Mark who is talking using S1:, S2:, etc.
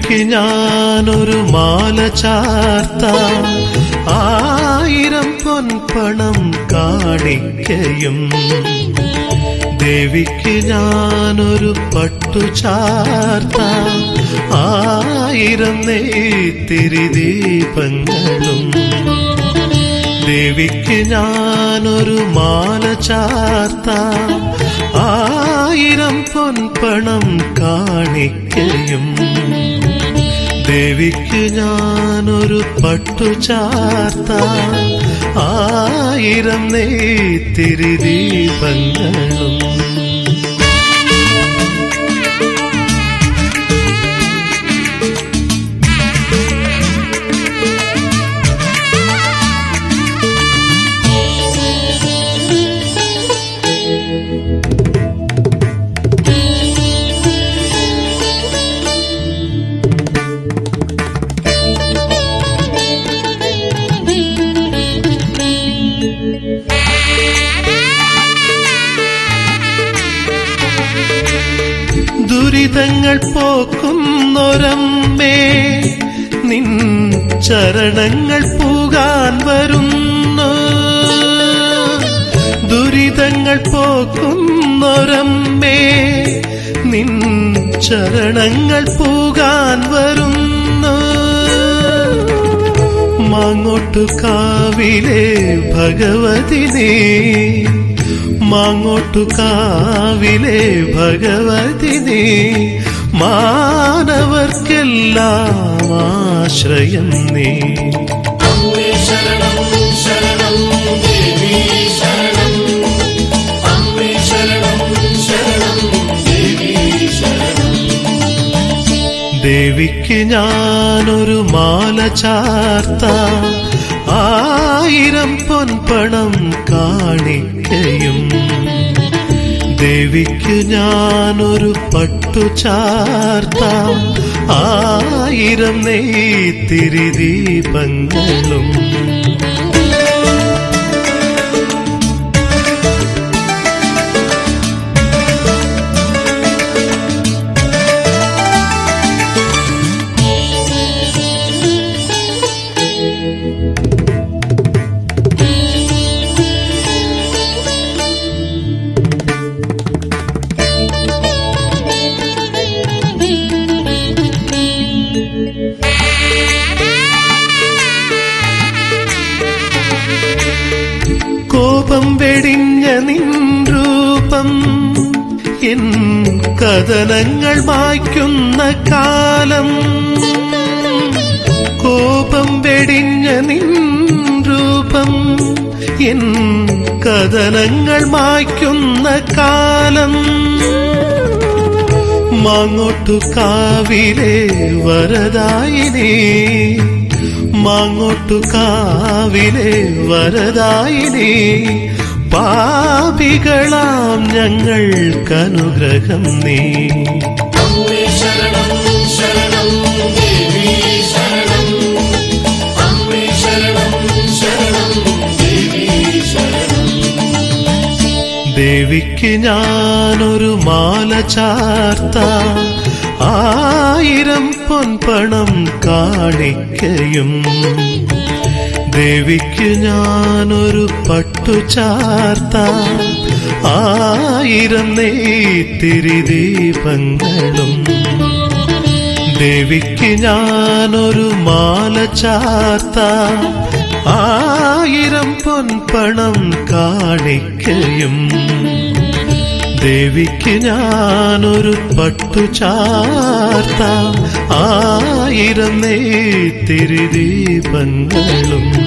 S1: ദേവിക്ക് ഞാനൊരു മാല ചാർത്താം ആയിരം പൊൻപണം കാണിക്കയും ദേവിക്ക് ഞാനൊരു പട്ടു ചാർത്താം ആയിരം നെയ്ത്തിരി ദീപങ്ങളും ദേവിക്ക് ഞാനൊരു മാല ചാർത്താം ആയിരം പൊൻപണം കാണിക്കയും ദേവിക്ക് ഞാനൊരു പട്ടു ചാർത്താം ആയിരം നെയ്ത്തിരി ദീപങ്ങളും ദുരിതങ്ങൾ പോക്കുന്നൊരമ്മേ നിൻ ചരണങ്ങൾ പൂകാൻ വരുന്നു ദുരിതങ്ങൾ പോക്കുന്നൊരമ്മേ നിൻ ചരണങ്ങൾ പൂകാൻ വരുന്നു മാങ്ങോട്ടു കാവിലെ ഭഗവതിനെ മാങ്ങോട്ടു കാവിലെ ഭഗവതിനെ മാനവർക്കെല്ലാം ആശ്രയം നീ
S2: അമ്മേ ശരണം ശരണം ദേവി ശരണം അമ്മേ ശരണം ശരണം ദേവി ശരണം
S1: ദേവിക്ക് ഞാനൊരു മാല ചാർത്താം ആയിരം പൊൻപണം കാണിക്കയും ദേവിക്ക് ഞാനൊരു പട്ടു ചാർത്താം ആയിരം നെയ്ത്തിരി ദീപങ്ങളും കോപം വെടിഞ്ഞ നിൻ രൂപം എൻ കഥനങ്ങൾ മായ്ക്കുന്ന കാലം കോപം വെടിഞ്ഞ നിൻ രൂപം എൻ കഥനങ്ങൾ മായ്ക്കുന്ന കാലം മാങ്ങോട്ടു കാവിലെ വരദായിനി മാങ്ങോട്ടു കാവിലെ വരദായിനി പാപികളാം ഞങ്ങൾക്കനുഗ്രഹം നീ
S2: അമ്മേ ശരണം ശരണം ദേവി ശരണം അമ്മേ ശരണം ശരണം ദേവി ശരണം
S1: ദേവിക്ക് ഞാനൊരു മാല ചാർത്താം ആയിരം പൊൻപണം കാണിക്കയും ദേവിക്ക് ഞാനൊരു പട്ടു ചാർത്താം ആയിരം നെയ്ത്തിരി ദീപങ്ങളും ദേവിക്ക് ഞാനൊരു മാല ചാർത്താം ആയിരം പൊൻപണം കാണിക്കയും ദേവിക്ക് ഞാനൊരു പട്ടു ചാർത്താം ആയിരം നെയ്ത്തിരി ദീപങ്ങളും